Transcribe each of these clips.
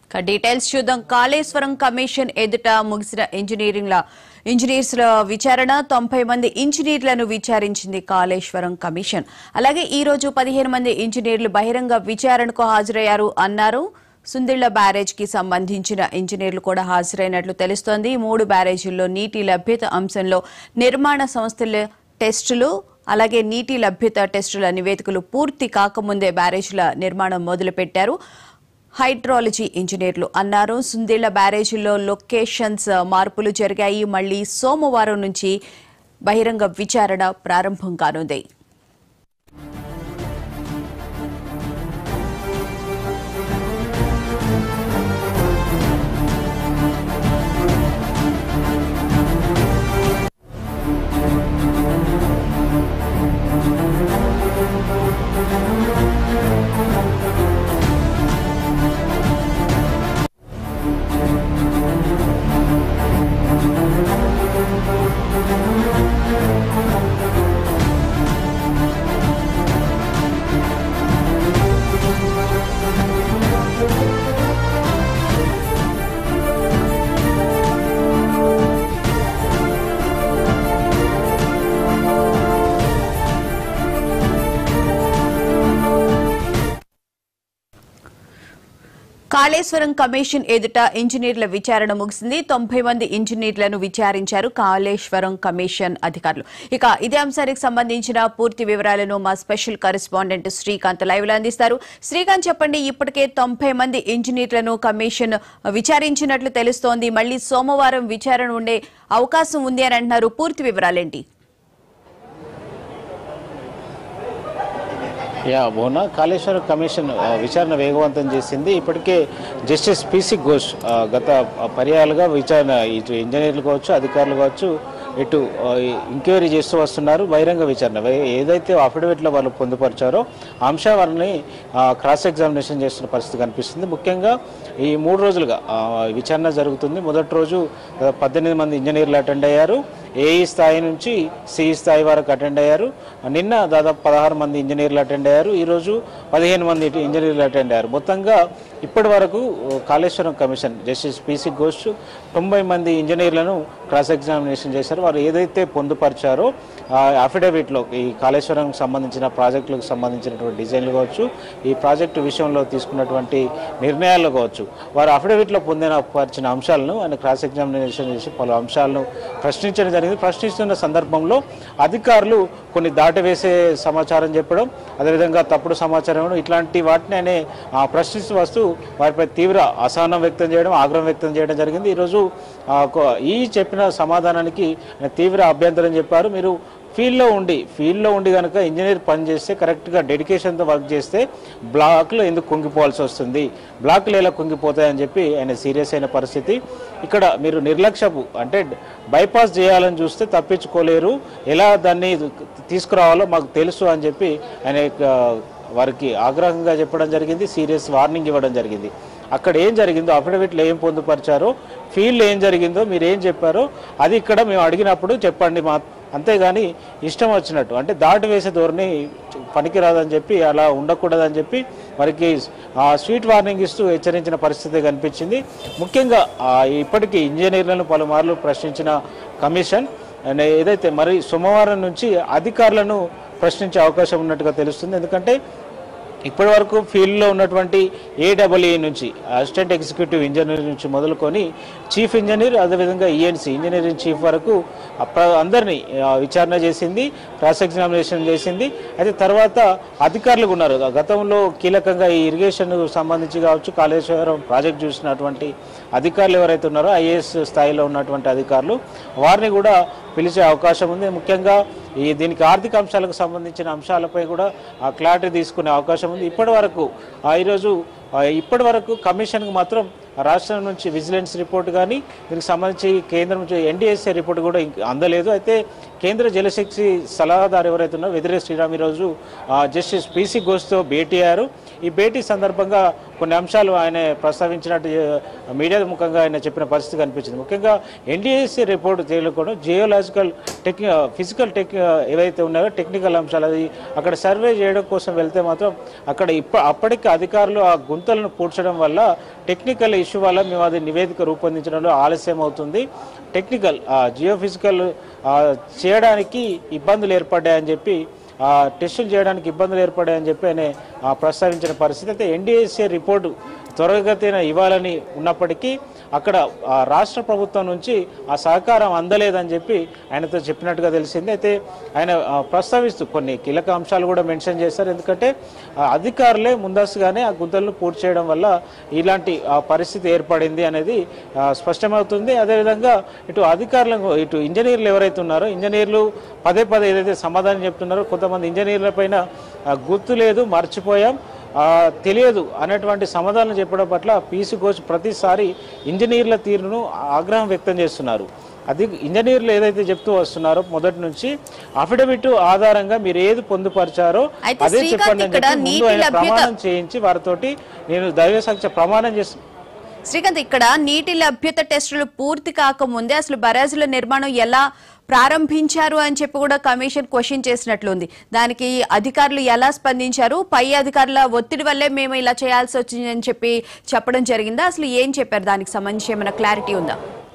ఇక డీటెయిల్స్ చూద్దాం కాళేశ్వరం కమిషన్ ఎదుట ముగిసిన ఇంజనీరింగ్ ఇంజనీర్స్ విచారణ తొంభై మంది ఇంజనీర్లను విచారించింది కాళేశ్వరం కమిషన్ అలాగే ఈ రోజు పదిహేను మంది ఇంజనీర్లు బహిరంగ విచారణకు హాజరయ్యారు అన్నారు సుందిళ్ల బ్యారేజ్ కి సంబంధించిన ఇంజనీర్లు కూడా హాజరైనట్లు తెలుస్తోంది మూడు బ్యారేజీల్లో నీటి లభ్యత అంశంలో నిర్మాణ సంస్థల టెస్టులు అలాగే నీటి లభ్యత టెస్టుల నివేదికలు పూర్తి కాకముందే బ్యారేజీల నిర్మాణం మొదలుపెట్టారు హైడ్రాలజీ ఇంజనీర్లు అన్నారు సుందిళ్ల బ్యారేజీలో లొకేషన్స్ మార్పులు జరిగాయి మళ్లీ సోమవారం నుంచి బహిరంగ విచారణ ప్రారంభం కానుంది కాళేశ్వరం కమిషన్ ఎదుట ఇంజనీర్ల విచారణ ముగిసింది తొంభై మంది ఇంజనీర్లను విచారించారు కాళేశ్వరం కమిషన్ అధికారులు ఇక ఇదే అంశానికి సంబంధించిన పూర్తి వివరాలను మా స్పెషల్ కరెస్పాండెంట్ శ్రీకాంత్ లైవ్ లో అందిస్తారు శ్రీకాంత్ చెప్పండి ఇప్పటికే తొంభై మంది ఇంజనీర్లను కమిషన్ విచారించినట్లు తెలుస్తోంది మళ్ళీ సోమవారం విచారణ ఉండే అవకాశం ఉంది అని అంటున్నారు పూర్తి వివరాలేంటి యా భువన కాళేశ్వరం కమిషన్ ఆ, విచారణ వేగవంతం చేసింది ఇప్పటికే జస్టిస్ పిసి ఘోష్ ఆ, గత పర్యాలుగా విచారణ ఇటు ఇంజనీర్లు కావచ్చు అధికారులు కావచ్చు ఇటు ఆ, ఎంక్వైరీ చేస్తూ వస్తున్నారు బహిరంగ విచారణ వే- ఏదైతే అఫిడవిట్లో వాళ్ళు పొందుపరిచారో ఆ అంశాలని ఆ, క్రాస్ ఎగ్జామినేషన్ చేస్తున్న పరిస్థితి కనిపిస్తుంది ముఖ్యంగా ఈ మూడు రోజులుగా ఆ, విచారణ జరుగుతుంది మొదటి రోజు ఆ, పద్దెనిమిది మంది ఇంజనీర్లు అటెండ్ అయ్యారు ఏఈ స్థాయి నుంచి సిఈ స్థాయి వరకు అటెండ్ అయ్యారు నిన్న దాదాపు పదహారు మంది ఇంజనీర్లు అటెండ్ అయ్యారు ఈరోజు పదిహేను మంది ఇంజనీర్లు అటెండ్ అయ్యారు మొత్తంగా ఇప్పటి వరకు కాళేశ్వరం కమిషన్ జస్టిస్ పిసి ఘోష్ తొంభై మంది ఇంజనీర్లను క్రాస్ ఎగ్జామినేషన్ చేశారు వారు ఏదైతే పొందుపరిచారో ఆ అఫిడవిట్లో ఈ కాళేశ్వరం సంబంధించిన ప్రాజెక్టులకు సంబంధించినటువంటి డిజైన్లు కావచ్చు ఈ ప్రాజెక్టు విషయంలో తీసుకున్నటువంటి నిర్ణయాలు కావచ్చు వారు అఫిడవిట్లో పొందిన పరిచిన అంశాలను ఆయన క్రాస్ ఎగ్జామినేషన్ చేసి పలు అంశాలను ప్రశ్నించడం జరిగింది ప్రశ్నిస్తున్న సందర్భంలో అధికారులు కొన్ని దాటవేసే సమాచారం చెప్పడం అదేవిధంగా తప్పుడు సమాచారం ఇవ్వడం ఇట్లాంటి వాటిని ఆయన ఆ, ప్రశ్నిస్తూ వస్తూ వారిపై తీవ్ర అసహనం వ్యక్తం చేయడం ఆగ్రహం వ్యక్తం చేయడం జరిగింది ఈరోజు ఆ, ఒక- ఈ చెప్పిన సమాధానానికి ఆయన తీవ్ర అభ్యంతరం చెప్పారు మీరు ఫీల్డ్లో ఉండి ఫీల్డ్లో ఉండి కనుక ఇంజనీర్ పని చేస్తే కరెక్ట్గా డెడికేషన్తో వర్క్ చేస్తే బ్లాక్లో ఎందుకు కుంగిపోవాల్సి వస్తుంది బ్లాక్లు ఎలా కుంగిపోతాయని చెప్పి ఆయన సీరియస్ అయిన పరిస్థితి ఇక్కడ మీరు నిర్లక్ష్యపు అంటే బైపాస్ చేయాలని చూస్తే తప్పించుకోలేరు ఎలా దాన్ని తీసుకురావాలో మాకు తెలుసు అని చెప్పి ఆయన ఆ, వారికి ఆగ్రహంగా చెప్పడం జరిగింది సీరియస్ వార్నింగ్ ఇవ్వడం జరిగింది అక్కడ ఏం జరిగిందో అఫిడవిట్లో ఏం పొందుపరిచారో ఫీల్డ్ ఏం జరిగిందో మీరు ఏం చెప్పారో అది ఇక్కడ మేము అడిగినప్పుడు చెప్పండి మా అంతేగాని ఇష్టం వచ్చినట్టు అంటే దాటి వేసే ధోరణి పనికిరాదని చెప్పి అలా ఉండకూడదని చెప్పి వారికి ఆ స్వీట్ వార్నింగ్ ఇస్తూ హెచ్చరించిన పరిస్థితి కనిపించింది ముఖ్యంగా ఆ ఇప్పటికీ ఇంజనీర్లను పలుమార్లు ప్రశ్నించిన కమిషన్ అండ్ ఏదైతే మరి సోమవారం నుంచి అధికారులను ప్రశ్నించే అవకాశం ఉన్నట్టుగా తెలుస్తుంది ఎందుకంటే ఇప్పటి వరకు ఫీల్డ్లో ఉన్నటువంటి ఏడబ్ల్ఈ నుంచి అసిస్టెంట్ ఎగ్జిక్యూటివ్ ఇంజనీర్ నుంచి మొదలుకొని చీఫ్ ఇంజనీర్ అదేవిధంగా ఈఎన్సీ ఇంజనీరింగ్ చీఫ్ వరకు అప్ప- అందరినీ ఆ, విచారణ చేసింది క్రాస్ ఎగ్జామినేషన్ చేసింది అయితే తర్వాత అధికారులు ఉన్నారు గతంలో కీలకంగా ఈ ఇరిగేషన్ సంబంధించి కావచ్చు కాళేశ్వరం ప్రాజెక్ట్ చూసినటువంటి అధికారులు ఎవరైతే ఉన్నారో ఐఏఎస్ స్థాయిలో ఉన్నటువంటి అధికారులు వారిని కూడా పిలిచే అవకాశం ఉంది ముఖ్యంగా ఈ దీనికి ఆర్థిక అంశాలకు సంబంధించిన అంశాలపై కూడా ఆ క్లారిటీ తీసుకునే అవకాశం ఉంది ఇప్పటి వరకు ఆ ఈరోజు ఆ, ఇప్పటి వరకు కమిషన్కి మాత్రం రాష్ట్రం నుంచి విజిలెన్స్ రిపోర్ట్ కానీ దీనికి సంబంధించి కేంద్రం నుంచి ఎన్డీఎస్ఏ రిపోర్ట్ కూడా ఇంక అందలేదు అయితే కేంద్ర జలశక్తి సలహాదారు ఎవరైతే ఉన్నారో వెదిరే శ్రీరామ్ ఈరోజు ఆ, జస్టిస్ పీసీ ఘోష్తో భేటీ అయ్యారు ఈ భేటీ సందర్భంగా కొన్ని అంశాలు ఆయన ప్రస్తావించినట్టు ఆ, మీడియా ముఖంగా ఆయన చెప్పిన పరిస్థితి కనిపించింది ముఖ్యంగా ఎన్డీఎస్సీ రిపోర్ట్ తేలుకోవడం జియోలాజికల్ టెక్ ఫిజికల్ టెక్ ఏవైతే ఉన్నాయో టెక్నికల్ అంశాలు అది అక్కడ సర్వే చేయడం కోసం వెళ్తే మాత్రం అక్కడ ఇప్ప అప్పటికి అధికారులు ఆ గుంతలను పూడ్చడం వల్ల టెక్నికల్ ఇష్యూ వల్ల మేము అది నివేదిక రూపొందించడంలో ఆలస్యం అవుతుంది టెక్నికల్ జియో ఫిజికల్ చేయడానికి ఇబ్బందులు ఏర్పడ్డాయని చెప్పి ఆ, టెస్టులు చేయడానికి ఇబ్బందులు ఏర్పడాయని చెప్పి ఆయన ఆ, ప్రస్తావించిన పరిస్థితి అయితే ఎన్డీఎస్ఏ రిపోర్టు త్వరగతిన ఇవ్వాలని ఉన్నప్పటికీ అక్కడ ఆ, రాష్ట్ర ప్రభుత్వం నుంచి ఆ సహకారం అందలేదని చెప్పి ఆయనతో చెప్పినట్టుగా తెలిసింది అయితే ఆయన ఆ, ప్రస్తావిస్తూ కొన్ని కీలక అంశాలు కూడా మెన్షన్ చేశారు ఎందుకంటే ఆ, అధికారులే ముందస్తుగానే ఆ గుంతలను పూర్తి చేయడం వల్ల ఇలాంటి ఆ, పరిస్థితి ఏర్పడింది అనేది ఆ, స్పష్టమవుతుంది అదేవిధంగా ఇటు అధికారులకు ఇటు ఇంజనీర్లు ఎవరైతే ఉన్నారో ఇంజనీర్లు పదే పదే ఏదైతే సమాధానం చెప్తున్నారో కొంతమంది ఇంజనీర్ల పైన ఆ, గుర్తు లేదు మర్చిపోయాం ఆ, తెలియదు అనేటువంటి సమాధానం చెప్పడం పట్ల పీసీ కోచ్ ప్రతిసారి ఇంజనీర్ల తీరును ఆగ్రహం వ్యక్తం చేస్తున్నారు అది ఇంజనీర్లు ఏదైతే చెప్తూ వస్తున్నారో మొదటి నుంచి అఫిడవిట్ ఆధారంగా మీరు ఏది పొందుపరిచారో అయితే అదే శ్రీకాంత్ చెప్పండి అని ఇక్కడ చెప్పి ముందు నీటి ఆయన లభ్యత- ప్రమాణం చేయించి వారితోటి నేను దైవ సాక్ష్య ప్రమాణం చేసి శ్రీకాంత్ ఇక్కడ నీటి లభ్యత టెస్టులు పూర్తి కాకముందే అసలు బరాజుల నిర్మాణం ఎలా ప్రారంభించారు అని చెప్పి కూడా కమిషన్ క్వశ్చన్ చేసినట్లుంది దానికి అధికారులు ఎలా స్పందించారు పై అధికారుల ఒత్తిడి వల్లే మేము ఇలా చేయాల్సి వచ్చిందని చెప్పి చెప్పడం జరిగిందా అసలు ఏం చెప్పారు దానికి సంబంధించి ఏమైనా క్లారిటీ ఉందా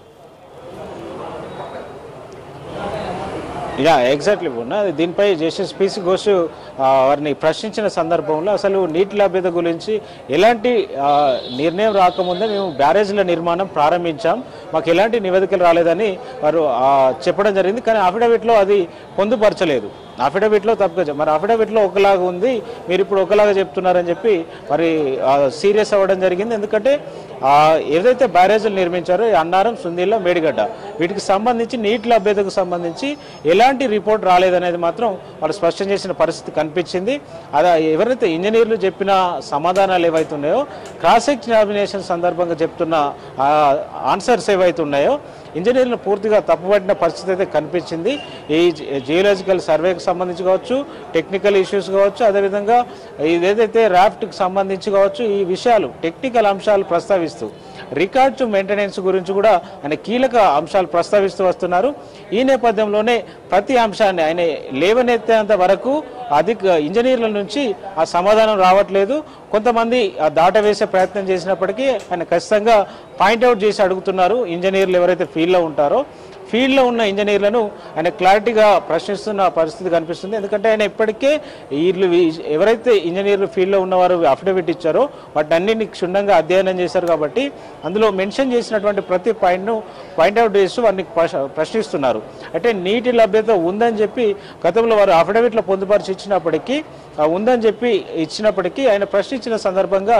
యా ఎగ్జాక్ట్లీ ఉన్న దీనిపై జస్టిస్ పిసి ఘోష్ ఆ, వారిని ప్రశ్నించిన సందర్భంలో అసలు నీటి లభ్యత గురించి ఎలాంటి ఆ, నిర్ణయం రాకముందే మేము బ్యారేజ్ల నిర్మాణం ప్రారంభించాం మాకు ఎలాంటి నివేదికలు రాలేదని వారు ఆ, చెప్పడం జరిగింది కానీ అఫిడవిట్లో అది పొందుపరచలేదు అఫిడవిట్లో తప్పుగా మరి అఫిడవిట్లో ఒకలాగా ఉంది మీరు ఇప్పుడు ఒకలాగా చెప్తున్నారని చెప్పి మరి సీరియస్ అవ్వడం జరిగింది ఎందుకంటే ఆ, ఏదైతే బ్యారేజీలు నిర్మించారో ఈ అన్నారం సుందీల మేడిగడ్డ వీటికి సంబంధించి నీటి లభ్యతకు సంబంధించి ఎలాంటి రిపోర్ట్ రాలేదనేది మాత్రం వాళ్ళు స్పష్టం చేసిన పరిస్థితి కనిపించింది అదే ఎవరైతే ఇంజనీర్లు చెప్పిన సమాధానాలు ఏవైతే ఉన్నాయో క్రాస్ ఎగ్జామినేషన్ సందర్భంగా చెప్తున్న ఆ, ఆన్సర్స్ ఏవైతే ఉన్నాయో ఇంజనీర్లు పూర్తిగా తప్పుపట్టిన పరిస్థితి అయితే కనిపించింది ఈ జియోలాజికల్ సర్వేకి సంబంధించి కావచ్చు టెక్నికల్ ఇష్యూస్ కావచ్చు అదేవిధంగా ఇదేదైతే రాఫ్ట్కి సంబంధించి కావచ్చు ఈ విషయాలు టెక్నికల్ అంశాలు ప్రస్తావిస్తూ రికార్డ్ టు మెయింటెనెన్స్ గురించి కూడా ఆయన కీలక అంశాలు ప్రస్తావిస్తూ వస్తున్నారు ఈ నేపథ్యంలోనే ప్రతి అంశాన్ని ఆయన లేవనెత్తేంత వరకు అధిక ఇంజనీర్ల నుంచి ఆ సమాధానం రావట్లేదు కొంతమంది ఆ దాటవేసే ప్రయత్నం చేసినప్పటికీ ఆయన ఖచ్చితంగా పాయింట్అవుట్ చేసి అడుగుతున్నారు ఇంజనీర్లు ఎవరైతే ఫీల్డ్లో ఉంటారో ఫీల్డ్లో ఉన్న ఇంజనీర్లను ఆయన క్లారిటీగా ప్రశ్నిస్తున్న పరిస్థితి కనిపిస్తుంది ఎందుకంటే ఆయన ఇప్పటికే వీళ్ళు వీ- ఎవరైతే ఇంజనీర్లు ఫీల్డ్లో ఉన్నవారు అఫిడవిట్ ఇచ్చారో వాటిని అన్నింటిని క్షుణ్ణంగా అధ్యయనం చేశారు కాబట్టి అందులో మెన్షన్ చేసినటువంటి ప్రతి పాయింట్ను పాయింట్అవుట్ చేస్తూ వారిని ప్రశ- ప్రశ్నిస్తున్నారు అంటే నీటి లభ్యత ఉందని చెప్పి గతంలో వారు అఫిడవిట్లో పొందుపరిచి ఇచ్చినప్పటికీ ఆ ఉందని చెప్పి ఇచ్చినప్పటికీ ఆయన ప్రశ్నించిన సందర్భంగా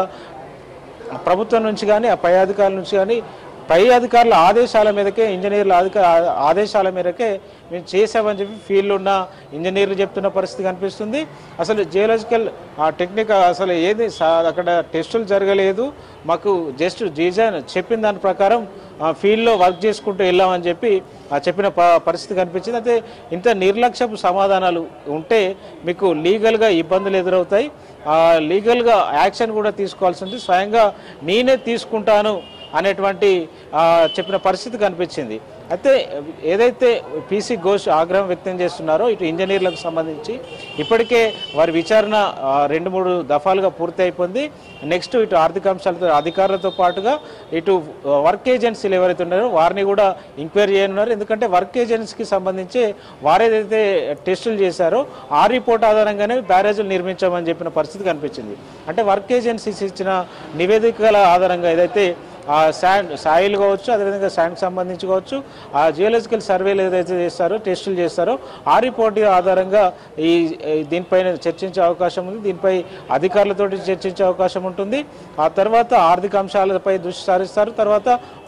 ప్రభుత్వం నుంచి కానీ ఆ పై అధికారుల నుంచి కానీ పై అధికారుల ఆదేశాల మీదకే ఇంజనీర్ల అధిక ఆదేశాల మేరకే మేము చేసామని చెప్పి ఫీల్డ్ ఉన్న ఇంజనీర్లు చెప్తున్న పరిస్థితి కనిపిస్తుంది అసలు జియోలాజికల్ ఆ టెక్నిక్ అసలు ఏది సా- అక్కడ టెస్టులు జరగలేదు మాకు జస్ట్ డిజైన్ చెప్పిన దాని ప్రకారం ఆ ఫీల్డ్లో వర్క్ చేసుకుంటూ వెళ్ళామని చెప్పి ఆ చెప్పిన ప- పరిస్థితి కనిపించింది అయితే ఇంత నిర్లక్ష్యపు సమాధానాలు ఉంటే మీకు లీగల్గా ఇబ్బందులు ఎదురవుతాయి ఆ లీగల్గా యాక్షన్ కూడా తీసుకోవాల్సి ఉంది స్వయంగా నేనే తీసుకుంటాను అనేటువంటి ఆ, చెప్పిన పరిస్థితి కనిపించింది అయితే ఏదైతే పీసీ ఘోష్ ఆగ్రహం వ్యక్తం చేస్తున్నారో ఇటు ఇంజనీర్లకు సంబంధించి ఇప్పటికే వారి విచారణ ఆ, రెండు మూడు దఫాలుగా పూర్తి అయిపోయింది నెక్స్ట్ ఇటు ఆర్థిక అంశాలతో అధికారులతో పాటుగా ఇటు వర్క్ ఏజెన్సీలు ఎవరైతే ఉన్నారో వారిని కూడా ఎంక్వైరీ చేయనున్నారు ఎందుకంటే వర్క్ ఏజెన్సీకి సంబంధించి వారేదైతే టెస్టులు చేశారో ఆ రిపోర్ట్ ఆధారంగానే బ్యారేజీలు నిర్మించామని చెప్పిన పరిస్థితి కనిపించింది అంటే వర్క్ ఏజెన్సీస్ ఇచ్చిన నివేదికల ఆధారంగా ఏదైతే ఆ శాండ్ సాయిల్ కావచ్చు అదేవిధంగా శాండ్కి సంబంధించి కావచ్చు ఆ జియోలజికల్ సర్వేలు ఏదైతే చేస్తారో టెస్టులు చేస్తారో ఆ రిపోర్ట్ ఆధారంగా ఈ ఈ దీనిపైన చర్చించే అవకాశం ఉంది దీనిపై అధికారులతో చర్చించే అవకాశం ఉంటుంది ఆ తర్వాత ఆర్థిక అంశాలపై దృష్టి సారిస్తారు తర్వాత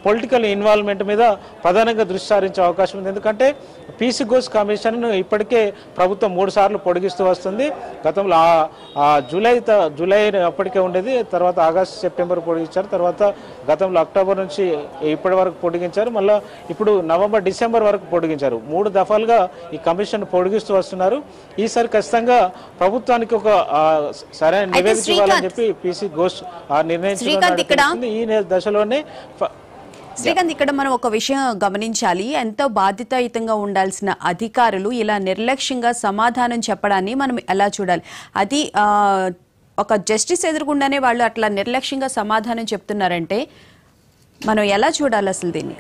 పొలిటికల్ ఇన్వాల్వ్మెంట్ మీద ప్రధానంగా దృష్టి సారించే అవకాశం ఉంది ఎందుకంటే పీసీ ఘోష్ కమిషన్ ఇప్పటికే ప్రభుత్వం మూడు సార్లు పొడిగిస్తూ వస్తుంది గతంలో ఆ- ఆ జూలై త- జూలై అప్పటికే ఉండేది తర్వాత ఆగస్టు సెప్టెంబర్ పొడిగించారు తర్వాత గతంలో అక్టోబర్ నుంచి ఇప్పటి వరకు పొడిగించారు మళ్ళీ ఇప్పుడు నవంబర్ డిసెంబర్ వరకు పొడిగించారు మూడు దఫాలుగా ఈ కమిషన్ పొడిగిస్తూ వస్తున్నారు ఈసారి ఖచ్చితంగా ప్రభుత్వానికి ఒక ఆ, సరైన నివేదిక శ్రీకాంత్- ఇవ్వాలని చెప్పి పీసీ ఘోష్ ఆ నిర్ణయించడం శ్రీకాంత్ ఇక్కడ- తెలుస్తుంది. ఈ నే- దశలోనే ఫ- శ్రీకాంత్ ఇక్కడ మనం ఒక విషయం గమనించాలి ఎంతో బాధ్యతాయుతంగా ఉండాల్సిన అధికారులు ఇలా నిర్లక్ష్యంగా సమాధానం చెప్పడాన్ని మనం ఎలా చూడాలి అది ఆ, ఒక జస్టిస్ ఎదురుగుండానే వాళ్ళు అట్లా నిర్లక్ష్యంగా సమాధానం చెప్తున్నారంటే మనం ఎలా చూడాలి అసలు దీన్ని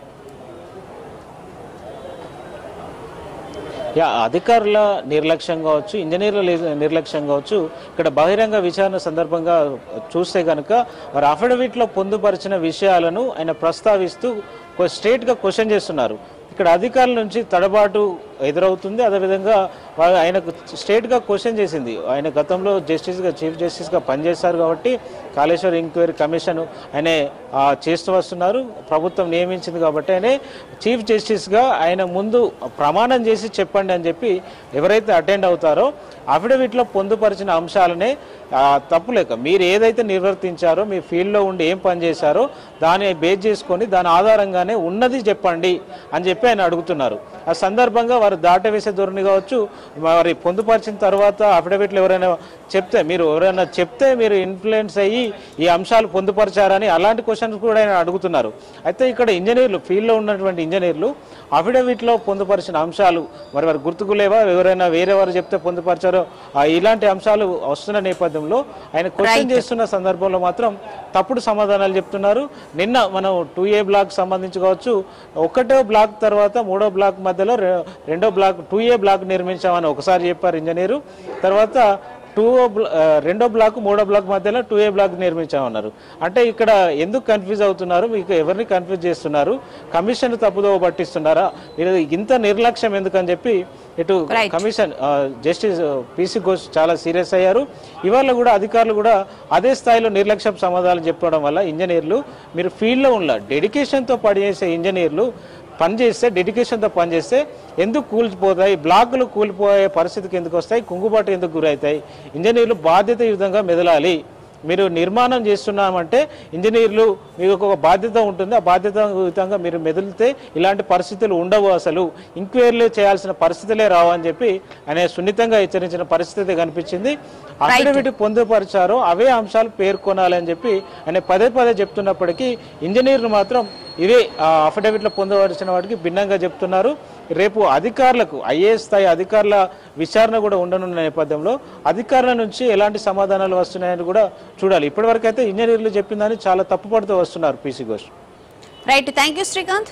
యా అధికారుల నిర్లక్ష్యం కావచ్చు ఇంజనీర్ల లి- నిర్లక్ష్యం కావచ్చు ఇక్కడ బహిరంగ విచారణ సందర్భంగా చూస్తే కనుక వారు అఫిడవిట్లో పొందుపరిచిన విషయాలను ఆయన ప్రస్తావిస్తూ కొ- స్ట్రేట్గా క్వశ్చన్ చేస్తున్నారు ఇక్కడ అధికారుల నుంచి తడబాటు ఎదురవుతుంది అదేవిధంగా వా- ఆయనకు స్ట్రేట్గా క్వశ్చన్ చేసింది ఆయన గతంలో జస్టిస్గా చీఫ్ జస్టిస్గా పనిచేస్తారు కాబట్టి కాళేశ్వర్ ఎంక్వైరీ కమిషన్ ఆయన ఆ, చేస్తూ వస్తున్నారు ప్రభుత్వం నియమించింది కాబట్టి ఆయనే చీఫ్ జస్టిస్గా ఆయన ముందు ప్రమాణం చేసి చెప్పండి అని చెప్పి ఎవరైతే అటెండ్ అవుతారో అఫిడవిట్లో పొందుపరిచిన అంశాలనే ఆ, తప్పులేక మీరు ఏదైతే నిర్వర్తించారో మీ ఫీల్డ్లో ఉండి ఏం పని చేశారో దాన్ని బేస్ చేసుకొని దాని ఆధారంగానే ఉన్నది చెప్పండి అని చెప్పి ఆయన అడుగుతున్నారు ఆ సందర్భంగా వారు దాటవేసే ధోరణి కావచ్చు మరి పొందుపరిచిన తర్వాత అఫిడవిట్లు ఎవరైనా చెప్తే మీరు ఎవరైనా చెప్తే మీరు ఇన్ఫ్లుయెన్స్ అయ్యి ఈ అంశాలు పొందుపరిచారని అలాంటి క్వశ్చన్స్ కూడా ఆయన అడుగుతున్నారు అయితే ఇక్కడ ఇంజనీర్లు ఫీల్డ్లో ఉన్నటువంటి ఇంజనీర్లు అఫిడవిట్లో పొందుపరిచిన అంశాలు మరి వారు గుర్తుకు లేవా ఎవరైనా వేరే వారు చెప్తే పొందుపరిచారో ఆ ఇలాంటి అంశాలు వస్తున్న నేపథ్యంలో ఆయన క్వశ్చన్ చేస్తున్న సందర్భంలో మాత్రం తప్పుడు సమాధానాలు చెప్తున్నారు నిన్న మనం టూ ఏ బ్లాక్ సంబంధించి కావచ్చు ఒకటో బ్లాక్ తర్వాత మూడో బ్లాక్ మధ్యలో రె- రెండో బ్లాక్ టూ ఏ బ్లాక్ నిర్మించామని ఒకసారి చెప్పారు ఇంజనీరు తర్వాత టూ రెండో బ్లాక్ మూడో బ్లాక్ మధ్యలో టూ ఏ బ్లాక్ నిర్మించామన్నారు అంటే ఇక్కడ ఎందుకు కన్ఫ్యూజ్ అవుతున్నారు మీకు ఎవరిని కన్ఫ్యూజ్ చేస్తున్నారు కమిషన్ తప్పుదోవ పట్టిస్తున్నారా మీరు ఇంత నిర్లక్ష్యం ఎందుకని చెప్పి ఇటు Right. కమిషన్ ఆ, జస్టిస్ పీసీ ఘోష్ చాలా సీరియస్ అయ్యారు ఇవాళ కూడా అధికారులు కూడా అదే స్థాయిలో నిర్లక్ష్యం సమాధానం చెప్పడం వల్ల ఇంజనీర్లు మీరు ఫీల్డ్లో ఉన్న డెడికేషన్తో పనిచేసే ఇంజనీర్లు పనిచేస్తే డెడికేషన్తో పనిచేస్తే ఎందుకు కూలిపోతాయి బ్లాకులు కూలిపోయే పరిస్థితికి ఎందుకు వస్తాయి కుంగుబాటు ఎందుకు గురవుతాయి ఇంజనీర్లు బాధ్యతయుతంగా మెదలాలి మీరు నిర్మాణం చేస్తున్నామంటే ఇంజనీర్లు మీకు ఒక బాధ్యత ఉంటుంది ఆ బాధ్యతయుతంగా మీరు మెదిలితే ఇలాంటి పరిస్థితులు ఉండవు అసలు ఇంక్వైరీలు చేయాల్సిన పరిస్థితులే రావు అని చెప్పి ఆయన సున్నితంగా హెచ్చరించిన పరిస్థితి కనిపించింది అఫిడవిట్ పొందుపరిచారో అవే అంశాలు పేర్కొనాలని చెప్పి ఆయన పదే పదే చెప్తున్నప్పటికీ ఇంజనీర్లు మాత్రం ఇవే అఫిడవిట్లో పొందవలసిన వాటికి భిన్నంగా చెప్తున్నారు రేపు అధికారులకు ఐఏఎస్ స్థాయి అధికారుల విచారణ కూడా ఉండనున్న నేపథ్యంలో అధికారుల నుంచి ఎలాంటి సమాధానాలు వస్తున్నాయని కూడా చూడాలి ఇప్పటివరకు అయితే ఇంజనీర్లు చెప్పిందని చాలా తప్పుపడుతూ వస్తున్నారు PC Ghosh right thank you Srikanth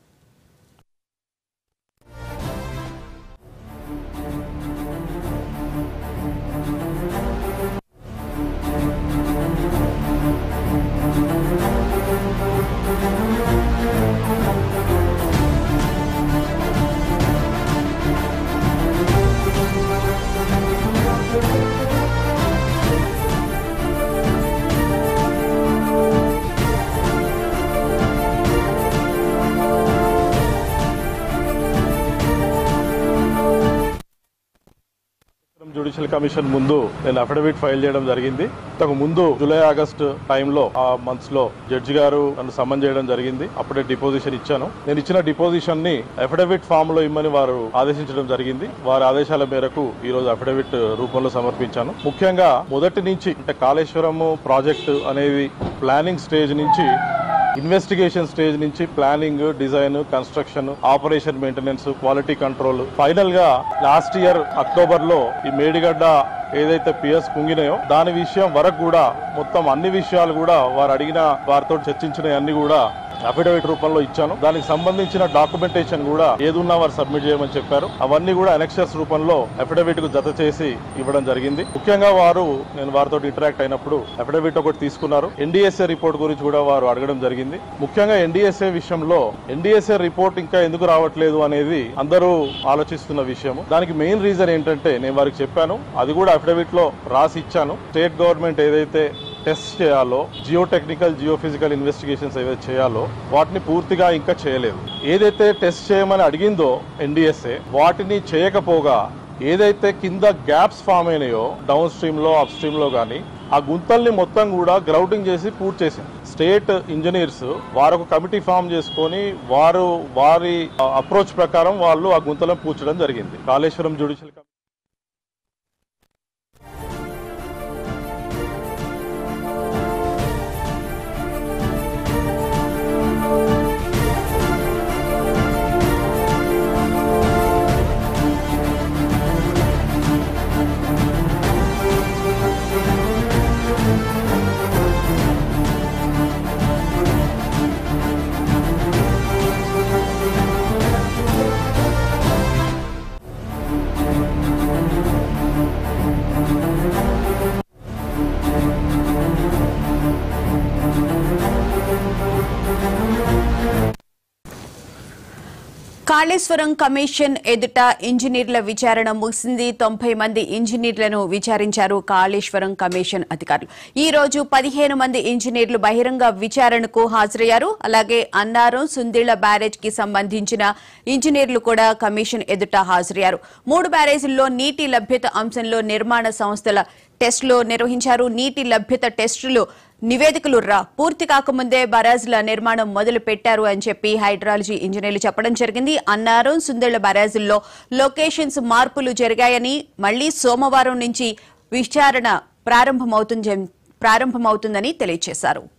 judicial commission ముందు నేను అఫిడవిట్ ఫైల్ చేయడం జరిగింది ఇంతకు ముందు జూలై ఆగస్ట్ టైంలో ఆ మంత్స్ లో జడ్జి గారు నన్ను సమ్మన్ చేయడం జరిగింది అప్పుడే డిపోజిషన్ ఇచ్చాను నేను ఇచ్చిన డిపోజిషన్ ని అఫిడవిట్ ఫామ్ లో ఇమ్మని వారు ఆదేశించడం జరిగింది వారి ఆదేశాల మేరకు ఈ రోజు అఫిడవిట్ రూపంలో సమర్పించాను ముఖ్యంగా మొదటి నుంచి అంటే కాళేశ్వరం ప్రాజెక్టు అనేది ప్లానింగ్ స్టేజ్ నుంచి ఇన్వెస్టిగేషన్ స్టేజ్ నుంచి planning design construction operation maintenance quality control final గా లాస్ట్ ఇయర్ అక్టోబర్ లో ఈ మేడిగడ్డ ఏదైతే పిఎస్ కుంగినాయో దాని విషయం వరకు కూడా మొత్తం అన్ని విషయాలు కూడా వారు అడిగిన వారితో చర్చించిన అన్ని కూడా అఫిడవిట్ రూపంలో ఇచ్చాను దానికి సంబంధించిన డాక్యుమెంటేషన్ కూడా ఏదున్నా వారు సబ్మిట్ చేయమని చెప్పారు అవన్నీ కూడా అనెక్సెస్ రూపంలో అఫిడవిట్ కు జత చేసి ఇవ్వడం జరిగింది ముఖ్యంగా వారు నేను వారితో ఇంటరాక్ట్ అయినప్పుడు అఫిడవిట్ ఒకటి తీసుకున్నారు ఎన్డీఎస్ఏ రిపోర్ట్ గురించి కూడా వారు అడగడం జరిగింది ముఖ్యంగా ఎన్డీఎస్ఏ విషయంలో ఎన్డీఎస్ఏ రిపోర్ట్ ఇంకా ఎందుకు రావట్లేదు అనేది అందరూ ఆలోచిస్తున్న విషయం దానికి మెయిన్ రీజన్ ఏంటంటే నేను వారికి చెప్పాను అది కూడా అఫిడవిట్ లో రాసి ఇచ్చాను స్టేట్ గవర్నమెంట్ ఏదైతే టెస్ట్ చేయాలో geo technical geo physical investigations ఏవైతే చేయాలో వాటిని పూర్తిగా ఇంకా చేయలేదు ఏదైతే టెస్ట్ చేయమని అడిగిందో ఎన్డీఎస్ఏ వాటిని చేయకపోగా ఏదైతే కింద గ్యాప్స్ ఫామ్ అయినాయో డౌన్ స్ట్రీమ్ లో అప్ స్ట్రీమ్ లో కానీ ఆ గుంతల్ని మొత్తం కూడా గ్రౌటింగ్ చేసి పూర్తి చేసింది స్టేట్ ఇంజనీర్స్ వారు ఒక కమిటీ ఫామ్ చేసుకొని వారు వారి అప్రోచ్ ప్రకారం వాళ్ళు ఆ గుంతలను పూడ్చడం జరిగింది కాళేశ్వరం జ్యుడిషియల్ కాళేశ్వరం కమిషన్ ఎదుట ఇంజనీర్ల విచారణ ముగిసింది తొంభై మంది ఇంజనీర్లను విచారించారు కాళేశ్వరం కమిషన్ అధికారులు ఈ రోజు పదిహేను మంది ఇంజనీర్లు బహిరంగ విచారణకు హాజరయ్యారు అలాగే అన్నారం సుందిళ్ల బ్యారేజ్ కి సంబంధించిన ఇంజనీర్లు కూడా కమిషన్ ఎదుట హాజరయ్యారు మూడు బ్యారేజీల్లో నీటి లభ్యత అంశంలో నిర్మాణ సంస్థల టెస్టులు నిర్వహించారు నీటి లభ్యత టెస్టులు నివేదికలు రా పూర్తి కాకముందే బరాజుల నిర్మాణం మొదలు పెట్టారు అని చెప్పి హైడ్రాలజీ ఇంజనీర్లు చెప్పడం జరిగింది అన్నారు సుందెళ్ల బరాజుల్లో లొకేషన్స్ మార్పులు జరిగాయని మళ్లీ సోమవారం నుంచి విచారణ ప్రారంభమవుతుంది ప్రారంభమవుతుందని తెలియజేశారు